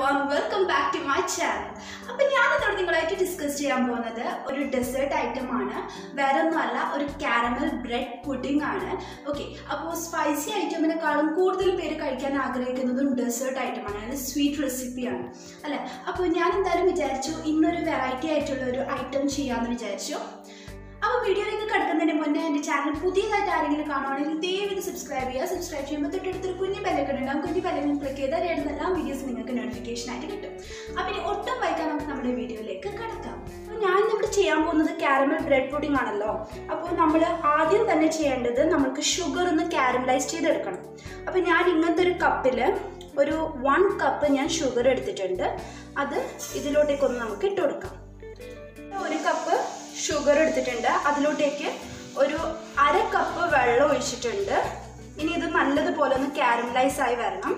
And welcome back to my channel അപ്പം ഞാനിതോടെ നിങ്ങളായിട്ട് ഡിസ്കസ് ചെയ്യാൻ പോകുന്നത് ഒരു ഡെസേർട്ട് ഐറ്റം ആണ് വേറെ ഒന്നുമല്ല ഒരു കാരമൽ ബ്രെഡ് പുഡിംഗ് ആണ് ഓക്കെ അപ്പോൾ സ്പൈസി ഐറ്റമിനെക്കാളും കൂടുതൽ പേര് കഴിക്കാൻ ആഗ്രഹിക്കുന്നതും ഡെസേർട്ട് ഐറ്റമാണ് അതായത് സ്വീറ്റ് റെസിപ്പിയാണ് അല്ലേ അപ്പോൾ ഞാൻ എന്തായാലും വിചാരിച്ചു ഇന്നൊരു വെറൈറ്റി ആയിട്ടുള്ള ഒരു ഐറ്റം ചെയ്യാമെന്ന് വിചാരിച്ചു അപ്പോൾ വീഡിയോയിലേക്ക് കിടക്കുന്നതിന് മുന്നേ എൻ്റെ ചാനൽ പുതിയതായിട്ട് ആരെങ്കിലും കാണുവാണെങ്കിൽ ദയവ് സബ്സ്ക്രൈബ് ചെയ്യുക സബ്സ്ക്രൈബ് ചെയ്യുമ്പോൾ തൊട്ടടുത്തൊരു കുഞ്ഞു ബെല്ലൊക്കെ ഉണ്ടാകും കുഞ്ഞു ബെല്ലൊക്കെ ക്ലിക്ക് ചെയ്താൽ ഇടുന്ന എല്ലാ വീഡിയോസ് നിങ്ങൾക്ക് നോട്ടിഫിക്കേഷൻ ആയിട്ട് കിട്ടും അപ്പം ഇനി ഒട്ടും വൈകാൻ നമുക്ക് നമ്മുടെ വീഡിയോയിലേക്ക് കിടക്കാം അപ്പോൾ ഞാൻ ഇവിടെ ചെയ്യാൻ പോകുന്നത് കാരമൽ ബ്രെഡ് പുഡിംഗ് ആണല്ലോ അപ്പോൾ നമ്മൾ ആദ്യം തന്നെ ചെയ്യേണ്ടത് നമുക്ക് ഷുഗർ ഒന്ന് കാരമലൈസ് ചെയ്തെടുക്കണം അപ്പോൾ ഞാൻ ഇങ്ങനത്തെ ഒരു കപ്പിൽ ഒരു വൺ കപ്പ് ഞാൻ ഷുഗർ എടുത്തിട്ടുണ്ട് അത് ഇതിലോട്ടേക്കൊന്ന് നമുക്ക് ഇട്ട് കൊടുക്കാം ഒരു കപ്പ് ഷുഗർ എടുത്തിട്ടുണ്ട് അതിലോട്ടേക്ക് ഒരു അര കപ്പ് വെള്ളം ഒഴിച്ചിട്ടുണ്ട് ഇനി ഇത് നല്ലതുപോലെ ഒന്ന് കാരമലൈസ് ആയി വരണം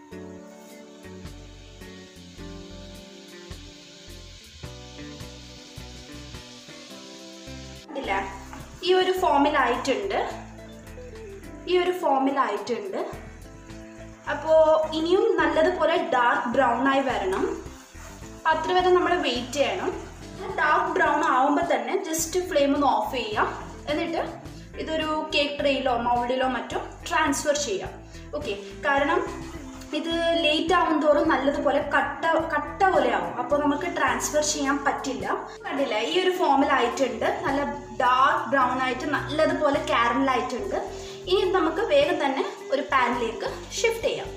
ഇല്ല ഈ ഒരു ഫോമിലായിട്ടുണ്ട് ഈ ഒരു ഫോമിലായിട്ടുണ്ട് അപ്പോൾ ഇനിയും നല്ലതുപോലെ ഡാർക്ക് ബ്രൗൺ ആയി വരണം അത്ര വരെ നമ്മൾ വെയിറ്റ് ചെയ്യണം ഡാർക്ക് ബ്രൗൺ ആവുമ്പോൾ തന്നെ ജസ്റ്റ് ഫ്ലെയിം ഒന്ന് ഓഫ് ചെയ്യാം എന്നിട്ട് ഇതൊരു കേക്ക് ട്രേയിലോ മൗൾഡിലോ മറ്റോ ട്രാൻസ്ഫർ ചെയ്യാം ഓക്കെ കാരണം ഇത് ലേറ്റ് ആവും തോറും നല്ലതുപോലെ കട്ട കട്ട പോലെ ആവും അപ്പോൾ നമുക്ക് ട്രാൻസ്ഫർ ചെയ്യാൻ പറ്റില്ല കണ്ടില്ല ഈ ഒരു ഫോമിലായിട്ടുണ്ട് നല്ല ഡാർക്ക് ബ്രൗൺ ആയിട്ട് നല്ലതുപോലെ കാരമലായിട്ടുണ്ട് ഇനി ഇത് നമുക്ക് വേഗം തന്നെ ഒരു പാനിലേക്ക് ഷിഫ്റ്റ് ചെയ്യാം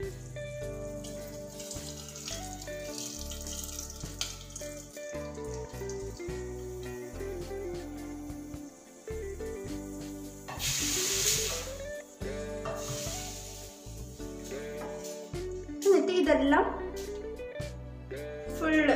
എന്നിട്ട് ഇതെല്ലാം ഫുള്ള്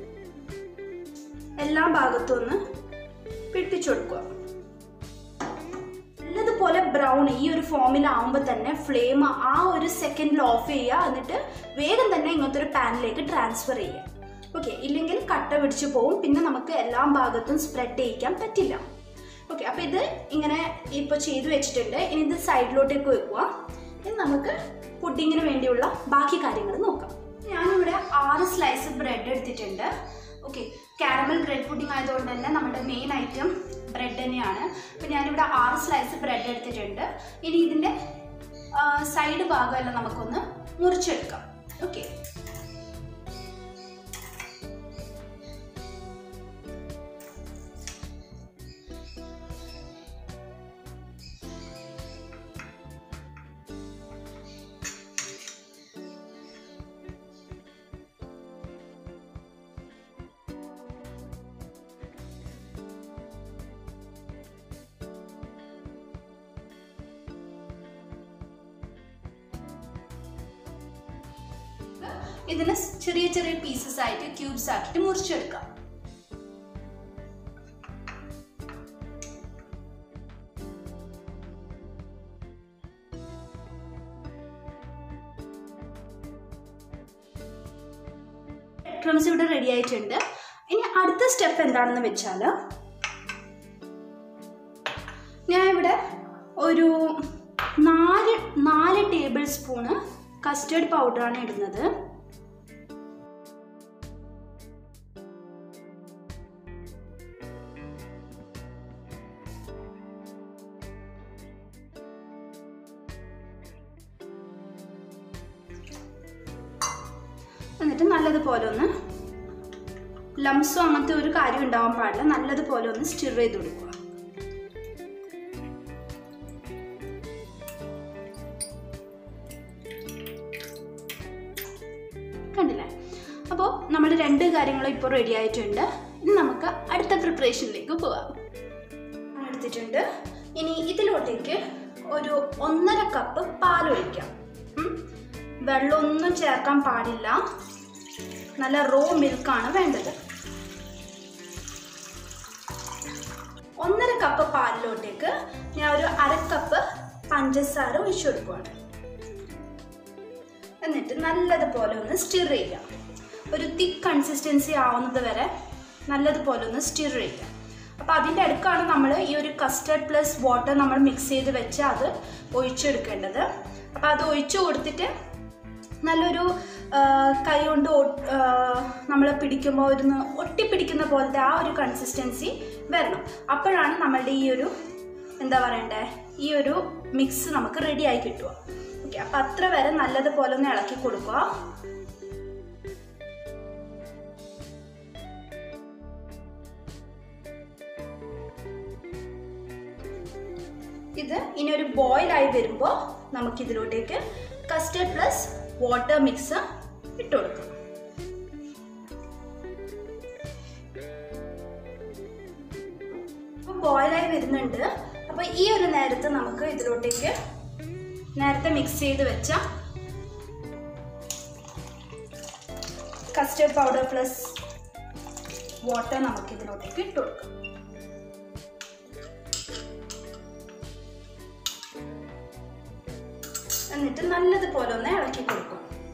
എല്ലാ ഭാഗത്തും ഒന്ന് പിടിപ്പിച്ചു കൊടുക്കുക നല്ലതുപോലെ ബ്രൗൺ ഈ ഒരു ഫോമിലാവുമ്പോൾ തന്നെ ഫ്ലെയിം ആ ഒരു സെക്കൻഡിൽ ഓഫ് ചെയ്യുക എന്നിട്ട് വേഗം തന്നെ ഇങ്ങനത്തെ ഒരു പാനിലേക്ക് ട്രാൻസ്ഫർ ചെയ്യുക ഓക്കെ ഇല്ലെങ്കിൽ കട്ട പിടിച്ചു പോവും പിന്നെ നമുക്ക് എല്ലാ ഭാഗത്തും സ്പ്രെഡ് ചെയ്യിക്കാൻ പറ്റില്ല ഓക്കെ അപ്പോൾ ഇത് ഇങ്ങനെ ഇപ്പോൾ ചെയ്തു വെച്ചിട്ടുണ്ട് ഇനി ഇത് സൈഡിലോട്ടേക്ക് വെക്കുക ഇനി നമുക്ക് പുഡിങ്ങിന് വേണ്ടിയുള്ള ബാക്കി കാര്യങ്ങൾ നോക്കാം ഞാനിവിടെ ആറ് സ്ലൈസ് ബ്രെഡ് എടുത്തിട്ടുണ്ട് ഓക്കെ കാരമൽ ബ്രെഡ് പുഡിംഗ് ആയതുകൊണ്ട് തന്നെ നമ്മുടെ മെയിൻ ഐറ്റം ബ്രെഡ് തന്നെയാണ് അപ്പോൾ ഞാനിവിടെ ആറ് സ്ലൈസ് ബ്രെഡ് എടുത്തിട്ടുണ്ട് ഇനി ഇതിൻ്റെ സൈഡ് ഭാഗമെല്ലാം നമുക്കൊന്ന് മുറിച്ചെടുക്കാം ഓക്കെ ഇതിനെ ചെറിയ ചെറിയ പീസസ് ആയിട്ട് ക്യൂബ്സ് ആക്കിയിട്ട് മുറിച്ചെടുക്കാം ക്രംസ് ഇവിടെ റെഡി ആയിട്ടുണ്ട് ഇനി അടുത്ത സ്റ്റെപ്പ് എന്താണെന്ന് വെച്ചാൽ ഞാൻ ഇവിടെ ഒരു നാല് നാല് ടേബിൾ സ്പൂണ് കസ്റ്റേർഡ് പൗഡറാണ് ഇടുന്നത് എന്നിട്ട് നല്ലതുപോലെ ഒന്ന് ലംസോ അങ്ങനത്തെ ഒരു കാര്യം ഉണ്ടാവാൻ പാടില്ല നല്ലതുപോലെ ഒന്ന് സ്റ്റിർ ചെയ്ത് കൊടുക്കുക കണ്ടില്ലേ അപ്പോൾ നമ്മുടെ രണ്ട് കാര്യങ്ങളും ഇപ്പോൾ റെഡി ആയിട്ടുണ്ട് ഇനി നമുക്ക് അടുത്ത പ്രിപ്പറേഷനിലേക്ക് പോകാം എടുത്തിട്ടുണ്ട് ഇനി ഇതിലോട്ടേക്ക് ഒരു ഒന്നര കപ്പ് പാലൊഴിക്കാം ഉം. വെള്ളമൊന്നും ചേർക്കാൻ പാടില്ല നല്ല റോ മിൽക്കാണ് വേണ്ടത് ഒന്നര കപ്പ് പാലിലോട്ടേക്ക് ഞാൻ ഒരു അര കപ്പ് പഞ്ചസാര ഒഴിച്ചു കൊടുക്കുവാണ് എന്നിട്ട് നല്ലതുപോലെ ഒന്ന് സ്റ്റിർ ചെയ്യാം ഒരു തിക്ക് കൺസിസ്റ്റൻസി ആവുന്നത് വരെ നല്ലതുപോലെ ഒന്ന് സ്റ്റിർ ചെയ്യാം അപ്പോൾ അതിൻ്റെ അടുക്കാണ് നമ്മൾ ഈ ഒരു കസ്റ്റർഡ് പ്ലസ് വാട്ടർ നമ്മൾ മിക്സ് ചെയ്ത് വെച്ച് അത് ഒഴിച്ചെടുക്കേണ്ടത് അപ്പോൾ അത് ഒഴിച്ചു കൊടുത്തിട്ട് നല്ലൊരു കൈ കൊണ്ട് നമ്മൾ പിടിക്കുമ്പോൾ ഒരു ഒട്ടിപ്പിടിക്കുന്ന പോലത്തെ ആ ഒരു കൺസിസ്റ്റൻസി വരണം അപ്പോഴാണ് നമ്മളുടെ ഈ ഒരു എന്താ പറയണ്ടേ ഈ ഒരു മിക്സ് നമുക്ക് റെഡി ആയി കിട്ടുക ഓക്കെ അപ്പം അത്ര വരെ നല്ലതുപോലെ ഒന്ന് ഇളക്കി കൊടുക്കുക ഇത് ഇനി ഒരു ബോയിൽ ആയി വരുമ്പോൾ നമുക്ക് ഇതിലോട്ടേക്ക് കസ്റ്റർഡ് പ്ലസ് വാട്ടർ മിക്സ് ഇട്ട് കൊടുക്കാം ബോയിലായി വരുന്നുണ്ട് അപ്പോൾ ഈ ഒരു നേരത്ത് നമുക്ക് ഇതിലോട്ടേക്ക് നേരത്തെ മിക്സ് ചെയ്ത് വെച്ച കസ്റ്റർഡ് പൗഡർ പ്ലസ് വാട്ടർ നമുക്ക് ഇതിലോട്ടേക്ക് ഇട്ട് കൊടുക്കാം എന്നിട്ട് നല്ലതുപോലെ ഒന്ന് ഇളക്കി കൊടുക്കും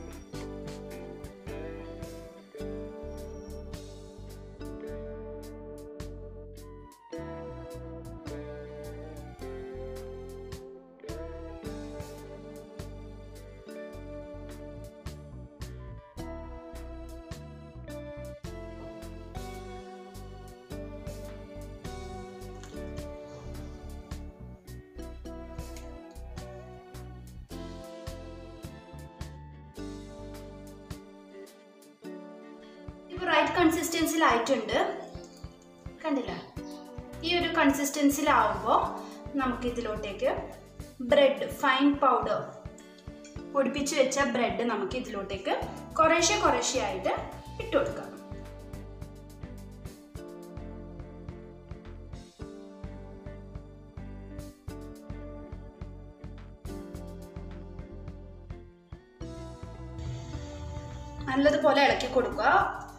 ഇപ്പോൾ റൈറ്റ് കൺസിസ്റ്റൻസിലായിട്ടുണ്ട് കണ്ടില്ല ഈ ഒരു കൺസിസ്റ്റൻസിലാവുമ്പോൾ നമുക്ക് ഇതിലോട്ടേക്ക് ബ്രെഡ് ഫൈൻ പൗഡർ പൊടിപ്പിച്ച് വെച്ച ബ്രെഡ് നമുക്ക് ഇതിലോട്ടേക്ക് കുറേശ്ശെ കുറേശ്ശെ ആയിട്ട് ഇട്ട് കൊടുക്കാം നല്ലതുപോലെ ഇളക്കി കൊടുക്കുക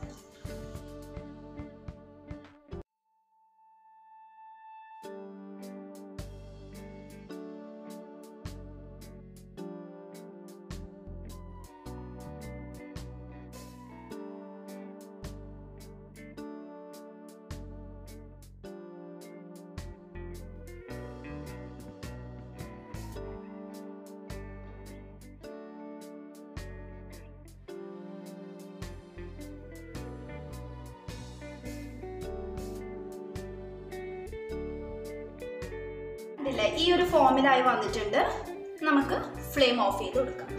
ഇല്ല ഈ ഒരു ഫോമിലായി വന്നിട്ടുണ്ട് നമുക്ക് ഫ്ലെയിം ഓഫ് ചെയ്ത് കൊടുക്കാം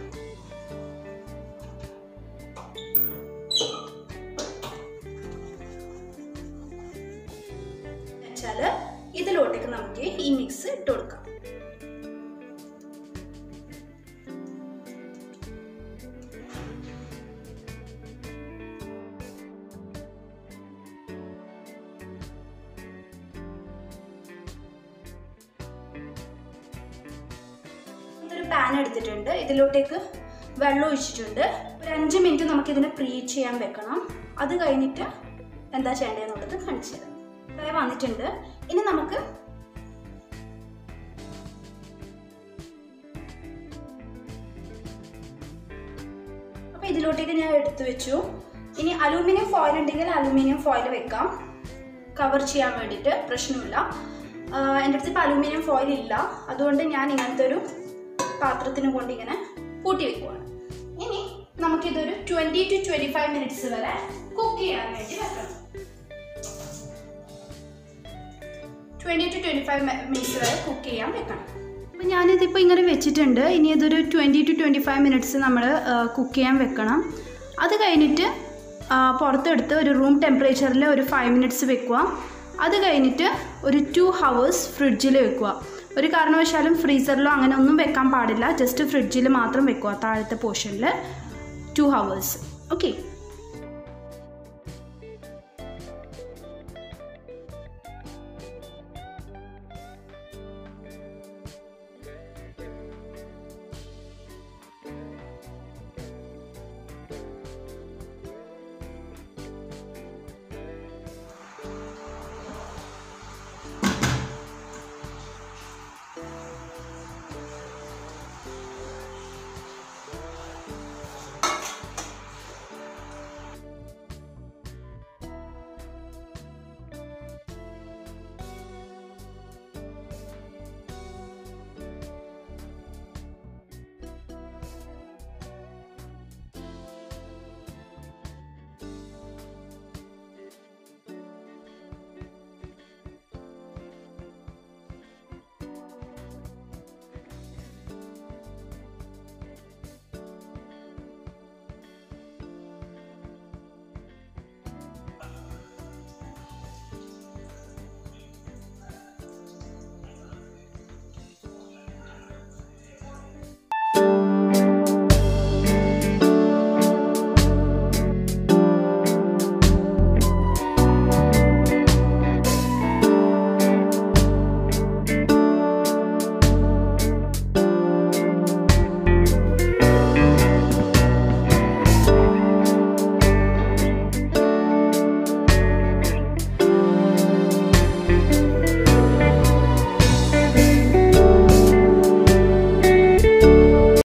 വെച്ചാല് ഇതിലോട്ടേക്ക് നമുക്ക് ഈ മിക്സ് ഇട്ട് കൊടുക്കാം ഇതൊരു പാൻ എടുത്തിട്ടുണ്ട് ഇതിലോട്ടേക്ക് വെള്ളം ഒഴിച്ചിട്ടുണ്ട് ഒരു അഞ്ച് മിനിറ്റ് നമുക്ക് ഇതിനെ പ്രീ ചെയ്യാൻ വെക്കണം അത് കഴിഞ്ഞിട്ട് എന്താ ചെയ്യേണ്ടതെന്നുള്ളത് കാണിച്ചു തരാം ഇത്രയും വന്നിട്ടുണ്ട് ഇനി നമുക്ക് അപ്പൊ ഇതിലോട്ടേക്ക് ഞാൻ എടുത്തു വെച്ചു ഇനി അലൂമിനിയം ഫോയിൽ ഉണ്ടെങ്കിൽ അലൂമിനിയം ഫോയിൽ വെക്കാം കവർ ചെയ്യാൻ വേണ്ടിയിട്ട് പ്രശ്നമില്ല ആഹ് എൻ്റെ അടുത്ത് ഇപ്പോൾ അലൂമിനിയം ഫോയിൽ ഇല്ല അതുകൊണ്ട് ഞാൻ ഇങ്ങനത്തെ ഒരു പാത്രത്തിന് കൊണ്ട് ഇങ്ങനെ പൂട്ടി വെക്കുവാണ് ഇനി നമുക്കിതൊരു twenty to twenty five minutes വരെ കുക്ക് ചെയ്യാൻ വേണ്ടി വെക്കണം twenty to twenty five minutes വരെ കുക്ക് ചെയ്യാൻ വെക്കണം അപ്പോൾ ഞാനിതിപ്പോൾ ഇങ്ങനെ വെച്ചിട്ടുണ്ട് ഇനി ഇതൊരു twenty to twenty five minutes നമ്മൾ കുക്ക് ചെയ്യാൻ വെക്കണം അത് കഴിഞ്ഞിട്ട് ആ, പുറത്തെടുത്ത് ഒരു റൂം ടെമ്പറേച്ചറിൽ ഒരു ഫൈവ് മിനിറ്റ്സ് വെക്കുക അത് കഴിഞ്ഞിട്ട് ഒരു ടു ഹവേഴ്സ് ഫ്രിഡ്ജിൽ വെക്കുക ഒരു കാരണവശാലും ഫ്രീസറിലോ അങ്ങനെ ഒന്നും വെക്കാൻ പാടില്ല ജസ്റ്റ് ഫ്രിഡ്ജിൽ മാത്രം വെക്കുക താഴത്തെ പോർഷനിൽ ടു ഹവേഴ്സ് ഓക്കെ